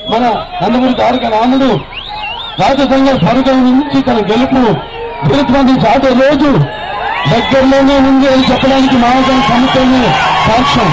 మన నందమూరి తారక రాముడు రాజసంఘ స్వర్గం నుంచి తన గెలుపు గెలుపుమంది చాటే రోజు దగ్గరలోనే ఉంది అని చెప్పడానికి మహాజన సముద్రమే సాక్ష్యం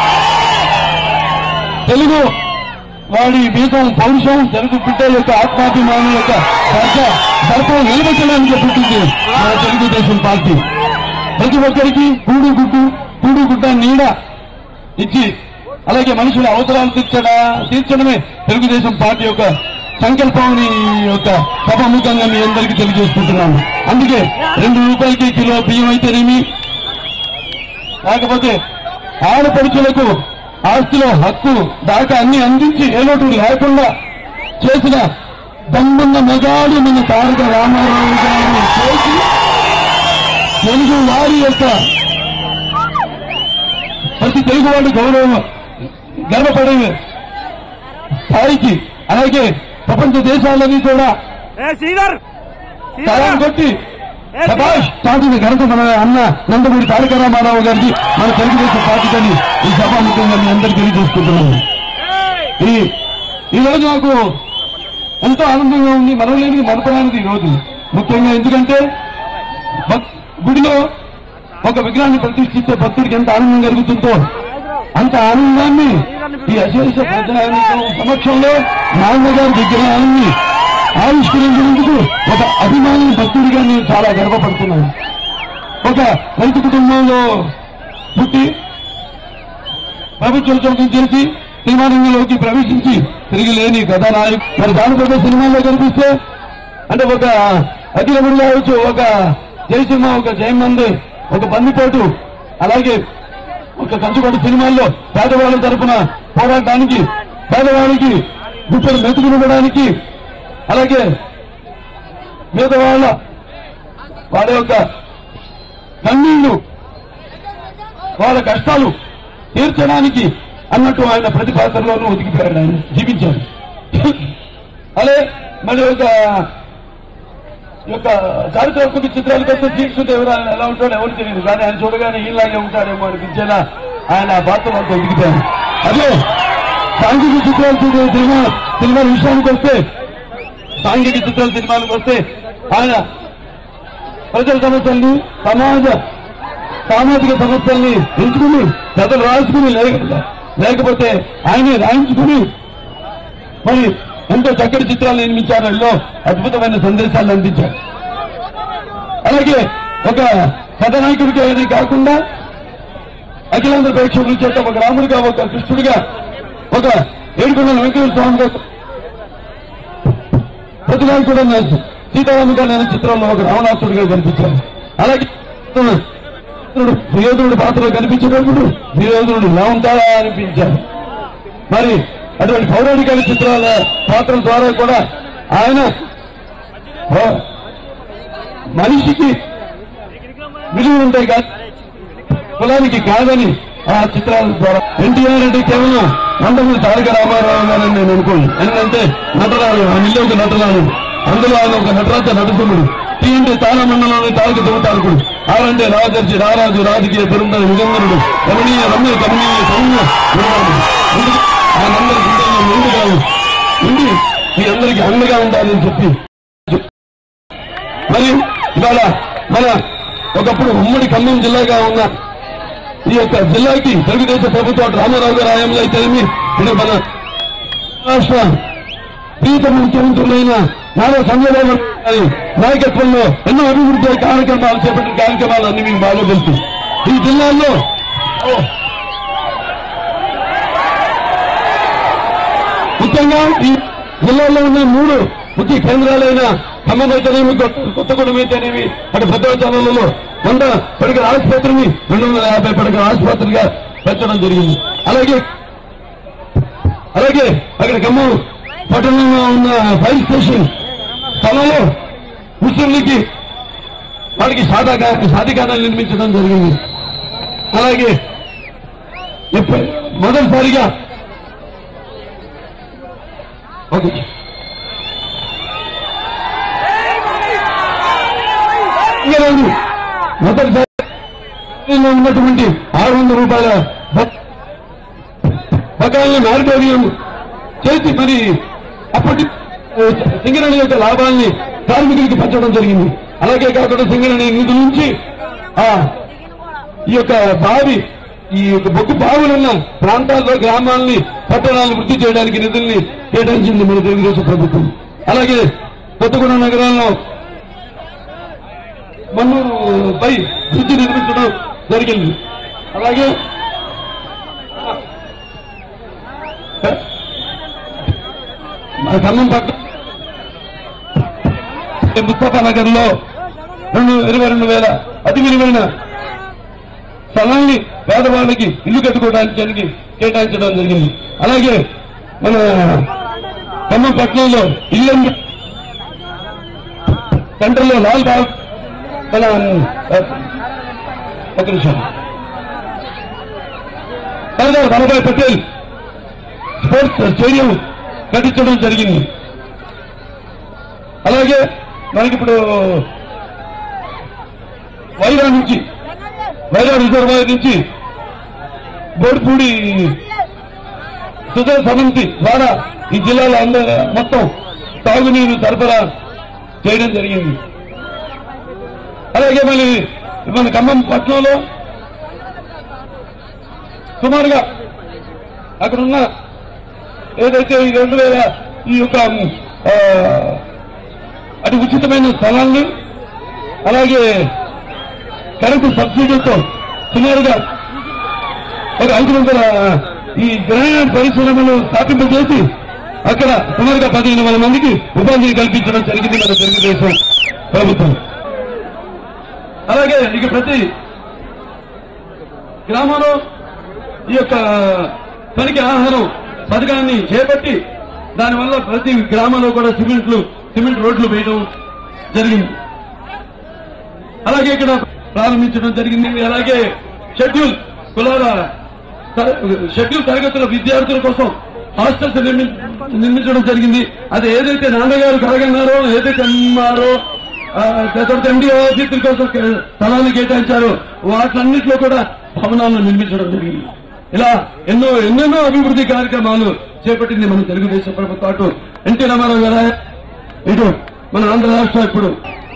తెలుగు వాడి బీజం పౌరుషం తెలుగు బిడ్డ యొక్క ఆత్మాభిమానం యొక్క దర్శ దర్శనం నిలబెట్టడానికి పుట్టింది మన తెలుగుదేశం పార్టీ ప్రతి ఒక్కరికి కూడు గుడ్డు కూడు గుడ్డ నీడ ఇచ్చి అలాగే మనుషుల అవసరాలు తీర్చడా తీర్చడమే తెలుగుదేశం పార్టీ యొక్క సంకల్పం ఈ యొక్క సభాముఖంగా మీ అందరికీ తెలియజేసుకుంటున్నాను అందుకే రెండు రూపాయలకి కిలో బియ్యం అయితేనేమి కాకపోతే ఆడపడుచులకు ఆస్తిలో హక్కు దాకా అన్ని అందించి ఏ లోటు లేకుండా చేసిన దమ్మున్న మెగాడు మన తారక రామారావు గారిని చేసి తెలుగు వారి యొక్క ప్రతి తెలుగువాడి గౌరవం గర్వపడే స్థాయికి అలాగే ప్రపంచ దేశాలని కూడా ఏ శ్రీధర్ తలాం కొట్టి సభాష్ చాటుని ఘనత మన అన్న నందమూరి తారక రామారావు గారికి మన తెలుగుదేశం పార్టీని ఈ సభాముఖంగా మీ అందరికీ తెలియజేసుకుంటున్నాను ఈ ఈ రోజు నాకు ఎంతో ఆనందంగా ఉంది మరవలేని మరపడానికి ఈ రోజు ముఖ్యంగా ఎందుకంటే భక్- గుడిలో ఒక విగ్రహాన్ని ప్రతిష్ఠిస్తే భక్తుడికి ఎంత ఆనందం కలుగుతుందో అంత ఆనందాన్ని ఈ అశేష ప్రజానికం సమక్షంలో నాన్నగారి విగ్రహాన్ని ఆవిష్కరించినందుకు ఒక అభిమాని భక్తుడిగా నేను చాలా గర్వపడుతున్నాను ఒక రైతు కుటుంబంలో పుట్టి ప్రభుత్వ ఉద్యోగం చేసి సినిమా రంగంలోకి ప్రవేశించి తిరిగి లేని కథానాయకు మరి జానపద సినిమాలో కనిపిస్తే అంటే ఒక అఖిలముడు కావచ్చు ఒక జయసింహ ఒక జయమంది ఒక బందిపోటు అలాగే ఒక కంచుకోట సినిమాల్లో పేదవాళ్ళ తరపున పోరాటానికి పేదవాళ్ళకి గుట్టలు మెతుకునివ్వడానికి అలాగే మిగతా వాళ్ళ వాళ్ళ యొక్క కన్నీళ్లు వాళ్ళ కష్టాలు తీర్చడానికి అన్నట్టు ఆయన ప్రతి పాత్రలోనూ ఒదిగిపోయాడు ఆయన జీవించాడు అదే మరి ఒక ఈ యొక్క చారిత్రాత్మక చిత్రాలకు వస్తే దీక్షదేవరాయన ఎలా ఉంటాడో ఎవరు తెలియదు కానీ ఆయన చూడగానే ఈలాగే ఉంటాడేమో అనిపించేలా ఆయన ఆ పాత్రలో అంతా ఒదిగిపోయాడు అదే సాంఘిక చిత్రాలు చూసే సినిమా సినిమా విషయానికి వస్తే సాంఘిక చిత్రాల సినిమాలకు వస్తే ఆయన ప్రజల సమస్యల్ని సమాజ సామాజిక సమస్యల్ని ఎంచుకుని కథలు రాసుకుని లేక- లేకపోతే ఆయనే రాయించుకుని మరి ఎంతో చక్కటి చిత్రాలు నిర్మించారు అందులో అద్భుతమైన సందేశాలు అందించారు అలాగే ఒక కథానాయకుడికి అనేది కాకుండా అఖిలాంధ్ర ప్రేక్షకుల చేత ఒక రాముడిగా ఒక కృష్ణుడిగా ఒక ఏడుకొండల వెంకటేశ్వర స్వామిగా ప్రతినాయకుడు అన్న సీతారామ కళ్యాణ చిత్రంలో ఒక రావణాసుడిగా కనిపించారు అలాగే దుర్యోధనుడు దుర్యోధనుడి పాత్రలో కనిపించేటప్పుడు దుర్యోధనుడు ఎలా ఉంటాడా అనిపించారు మరి అటువంటి పౌరాణిక చిత్రాల పాత్రల ద్వారా కూడా ఆయన ఓ- మనిషికి విలువ ఉంటాయి కాదు కులానికి కాదని ఆ చిత్రాల ద్వారా ఎన్టీఆర్ అంటే కేవలం నందమూరి తారక రామారావు గారని నేను అనుకోను ఎందుకంటే నటరాడు ఆ ఇల్లు ఒక నటరాడు అందులో ఆయన ఒక నటరాజ నటసుముడు టీ అంటే తాళమండలంలోని తారక దువతారకుడు ఆర్ అంటే రాజర్షి రారాజు రాజకీయ పెరుందర యుగంధరుడు రమణీయ రమ్య కమనీయ సౌమ్య గుణవాడు. అందుకే ఆయనందరి గుండెల్లో నిండుగా ఉండి మీ అందరికీ అండగా ఉండాలని చెప్పి మరి ఇవాళ మన ఒకప్పుడు ఉమ్మడి ఖమ్మం జిల్లాగా ఉన్న ఈ యొక్క జిల్లాకి తెలుగుదేశం ప్రభుత్వం అటు రామారావు గారి హయాంలో అయితేనేమి ఇది మన రాష్ట్ర ప్రీతమ ముఖ్యమంత్రులైన నారా చంద్రబాబు గారి నాయకత్వంలో ఎన్నో అభివృద్ధి కార్యక్రమాలు చేపట్టిన కార్యక్రమాలు అన్ని మీకు బాగా తెలుసు ఈ జిల్లాల్లో ఓ, ముఖ్యంగా ఈ జిల్లాలో ఉన్న మూడు ముఖ్య కేంద్రాలైన ఖమ్మం అయితేనేమి కొత్త- కొత్తగూడెం అయితేనేమి అటు భద్రాచలంలో వంద పడకల ఆసుపత్రిని రెండు వందల యాభై పడకల ఆసుపత్రిగా పెంచడం జరిగింది అలాగే అలాగే అక్కడ ఖమ్మం పట్టణంలో ఉన్న ఫైర్ స్టేషన్ స్థలంలో ముస్లింలకి వాడికి సాధాగా సాధికారాలు నిర్మించడం జరిగింది అలాగే ఎప్ప- మొదటిసారిగా ఓకే ఇంకేలేదు మొదటిసారి ఉన్నటువంటి ఆరు వందల రూపాయల బ- బకాయిలను ఆడిటోరియం చేసి మరి అప్పటి ఆ, సింగరేణి యొక్క లాభాల్ని కార్మికులకి పంచడం జరిగింది అలాగే కాకుండా సింగరేణి నిధుల నుంచి ఆ ఈ యొక్క బావి ఈ యొక్క బొగ్గు బావులున్న ప్రాంతాల్లో గ్రామాలని పట్టణాలను వృద్ధి చేయడానికి నిధుల్ని కేటాయించింది మన తెలుగుదేశం ప్రభుత్వం అలాగే కొత్తగూడెం నగరంలో మన్నూరు పై బ్రిడ్జి నిర్మించడం జరిగింది అలాగే మన ఖమ్మం పట్ల ముస్తఫా నగర్ లో రెండు ఇరవై రెండు వేల అతి విలువైన స్థలాన్ని పేదవాళ్ళకి ఇల్లు కట్టుకోవడానికి జరిగి కేటాయించడం జరిగింది అలాగే మన ఖమ్మం పట్టణంలో ఇల్లు సెంటర్లో లాల్ బాగ్ మన ఆ, ఒక నిమిషం సర్దార్ వల్లభాయ్ పటేల్ స్పోర్ట్స్ స్టేడియం కట్టించడం జరిగింది అలాగే మనకి ఇప్పుడు వైరా నుంచి వైరా రిజర్వాయర్ నుంచి బోడిపూడి సుధా సమితి ద్వారా ఈ జిల్లాలో అంద మొత్తం తాగునీరు సరఫరా చేయడం జరిగింది అలాగే మళ్ళీ మన ఖమ్మం పట్టణంలో సుమారుగా అక్కడ ఉన్న ఏదైతే ఈ రెండు వేల ఈ యొక్క ఆ, అటు ఉచితమైన స్థలాన్ని అలాగే కరెంటు సబ్సిడీతో సుమారుగా ఒక ఐదు వందల ఈ గ్రామీణ పరిశ్రమలు స్థాపింపజేసి అక్కడ సుమారుగా పదిహేను వందల మందికి ఉపాధిని కల్పించడం జరిగింది మన తెలుగుదేశం ప్రభుత్వం అలాగే ఇక ప్రతి గ్రామంలో ఈ యొక్క పనికి ఆహారం పథకాన్ని చేపట్టి దానివల్ల ప్రతి గ్రామంలో కూడా సిమెంట్లు సిమెంట్ రోడ్లు వేయడం జరిగింది అలాగే ఇక్కడ ప్రారంభించడం జరిగింది అలాగే షెడ్యూల్ కులాల తర- షెడ్యూల్ తరగతుల విద్యార్థుల కోసం హాస్టల్స్ నిర్మి- నిర్మించడం జరిగింది అది ఏదైతే నాన్నగారు కలగన్నారో ఏదైతే అన్నారో ఆ, తర్వాత ఎండిఓ ఆఫీసుల కోసం కే- స్థలాన్ని కేటాయించారో వాటన్నిటిలో కూడా భవనాలను నిర్మించడం జరిగింది ఇలా ఎన్నో ఎన్నెన్నో అభివృద్ధి కార్యక్రమాలు చేపట్టింది మన తెలుగుదేశం ప్రభుత్వం అటు ఎన్టీ రామారావు గారు ఇటు మన ఆంధ్ర రాష్ట్రం ఇప్పుడు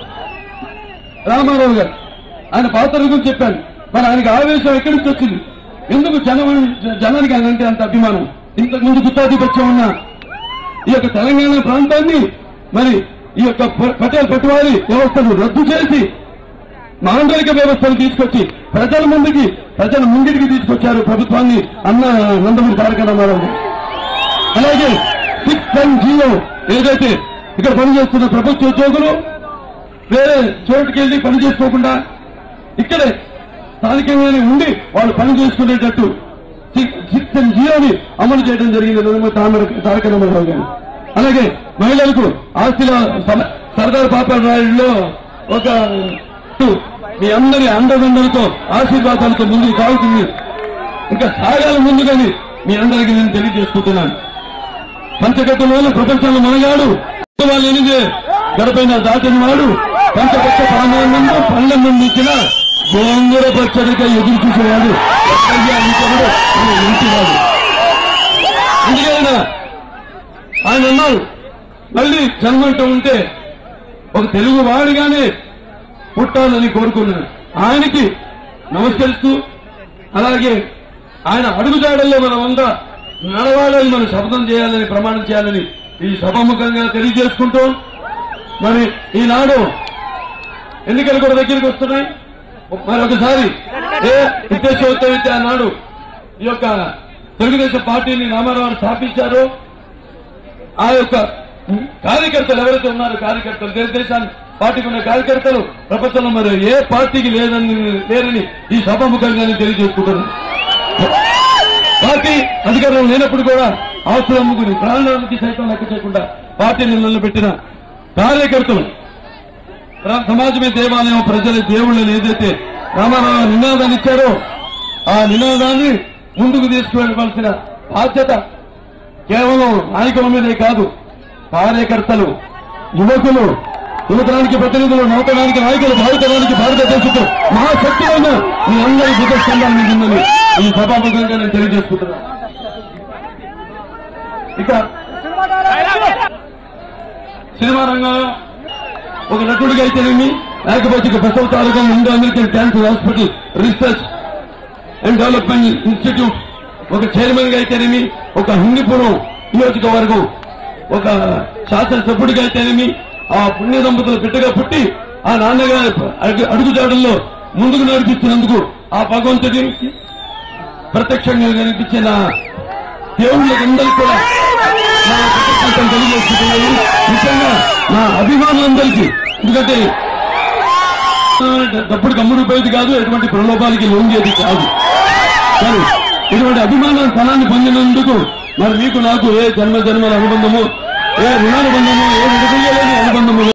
రామారావు గారు ఆయన పాత్ర గురించి చెప్పాను మరి ఆయనకి ఆవేశం ఎక్కడి నుంచి వచ్చింది ఎందుకు జనం జనానికి ఆయన అంటే అంత అభిమానం ఇంతకు ముందు గుత్తాధిపత్యం ఉన్న ఈ యొక్క తెలంగాణ ప్రాంతాన్ని మరి ఈ యొక్క ప- పటేల్ పట్టువారి వ్యవస్థను రద్దు చేసి మాండలిక వ్యవస్థను తీసుకొచ్చి ప్రజల ముందుకి ప్రజల ముంగిటికి తీసుకొచ్చారు ప్రభుత్వాన్ని అన్న నందమూరి తారక రామారావు గారు. అలాగే సిక్స్ టెన్ జీవో ఏదైతే ఇక్కడ పనిచేస్తున్న ప్రభుత్వ ఉద్యోగులు వేరే చోటుకి వెళ్ళి పని చేసుకోకుండా ఇక్కడే స్థానికంగానే ఉండి వాళ్ళు పని చేసుకునేటట్టు సిక్స్ టెన్ జీరోని అమలు చేయడం జరిగింది నందమూరి తామర- తారక రామారావు గారు అలాగే మహిళలకు ఆస్తిల సమ- సర్దార్ పాపారాయుడులో ఒక మీ అందరి అండదండలతో ఆశీర్వాదాలతో ముందుకు సాగుతుంది ఇంకా సాగాలి ముందుగాని మీ అందరికీ నేను తెలియజేసుకుంటున్నాను పంచగట్టలోని ప్రపంచంలో మనగాడు వాళ్ళు ఎనిమిది గడపైన దాటిన వాడు పంచపక్ష ప్రాణానంద పళ్ళెం నుండి ఇచ్చిన గోంగూర పచ్చడిగా ఎదురు చూసేవాడు ఎక్కడికి అందించేవాడు మన ఇంటివాడు అందుకే ఆయన ఆయన అన్నారు మళ్ళీ జన్మంటూ ఉంటే ఒక తెలుగు వాడిగానే పుట్టాలని కోరుకున్నాను ఆయనకి నమస్కరిస్తూ అలాగే ఆయన అడుగుజాడల్లో మనమంతా నడవాలని మనం శపథం చేయాలని ప్రమాణం చేయాలని ఈ సభాముఖంగా తెలియజేసుకుంటూ మరి ఈనాడు ఎన్నికలు కూడా దగ్గరికి వస్తున్నాయి మరొకసారి ఏ ఉద్దేశంతో ఆనాడు ఈ యొక్క తెలుగుదేశం పార్టీని రామారావు స్థాపించారో ఆ యొక్క కార్యకర్తలు ఎవరైతే ఉన్నారో కార్యకర్తలు తెలుగుదేశాన్ని పార్టీకి ఉన్న కార్యకర్తలు ప్రపంచంలో మరి ఏ పార్టీకి లేదని లేరని ఈ సభాముఖంగా నేను తెలియజేసుకుంటున్నాను పార్టీ అధికారంలో లేనప్పుడు కూడా ఆస్తులు అమ్ముకుని ప్రాణానికి సైతం లెక్క చేయకుండా పార్టీని నిలబెట్టిన కార్యకర్తలు రా- సమాజమే దేవాలయం ప్రజల దేవుళ్ళని ఏదైతే రామారావు నినాదాన్ని ఇచ్చారో ఆ నినాదాన్ని ముందుకు తీసుకువెళ్ళవలసిన బాధ్యత కేవలం నాయకుల మీదే కాదు కార్యకర్తలు యువకులు యువతరానికి ప్రతినిధులు నౌకడానికి నాయకులు భారతరానికి భారతదేశంతో మహాశక్తిమైన మీ అందరి బుద్ధస్కంధాన్ని ఉందని ఈ సభాముఖంగా నేను తెలియజేసుకుంటున్నాను ఇక సినిమా రంగంలో ఒక నటుడిగా అయితేనేమి లేకపోతే ఇక బసవ తాలూకా ముందు American cancer hospital research and development institute ఒక చైర్మన్ గా అయితేనేమి ఒక హిందీపురం నియోజకవర్గం ఒక శాసనసభ్యుడిగా అయితేనేమి ఆ పుణ్య దంపతుల బిడ్డగా పుట్టి ఆ నాన్నగారి అడుగు- అడుగుజాడల్లో ముందుకు నడిపిస్తున్నందుకు ఆ భగవంతుడికి ప్రత్యక్షంగా కనిపించిన దేవుళ్ళకందరికీ కూడా నా కృతజ్ఞతలు తెలియజేస్తున్నాను ముఖ్యంగా నా అభిమానులందరికీ ఎందుకంటే డబ్బుడు కమ్ముడు పోయేది కాదు ఎటువంటి ప్రలోభాలకి లొంగేది కాదు కానీ ఇటువంటి అభిమాన స్థానాన్ని పొందినందుకు మరి మీకు నాకు ఏ జన్మ జన్మల అనుబంధము ఏ రుణానుబంధము ఏ విడదీయలేని అనుబంధము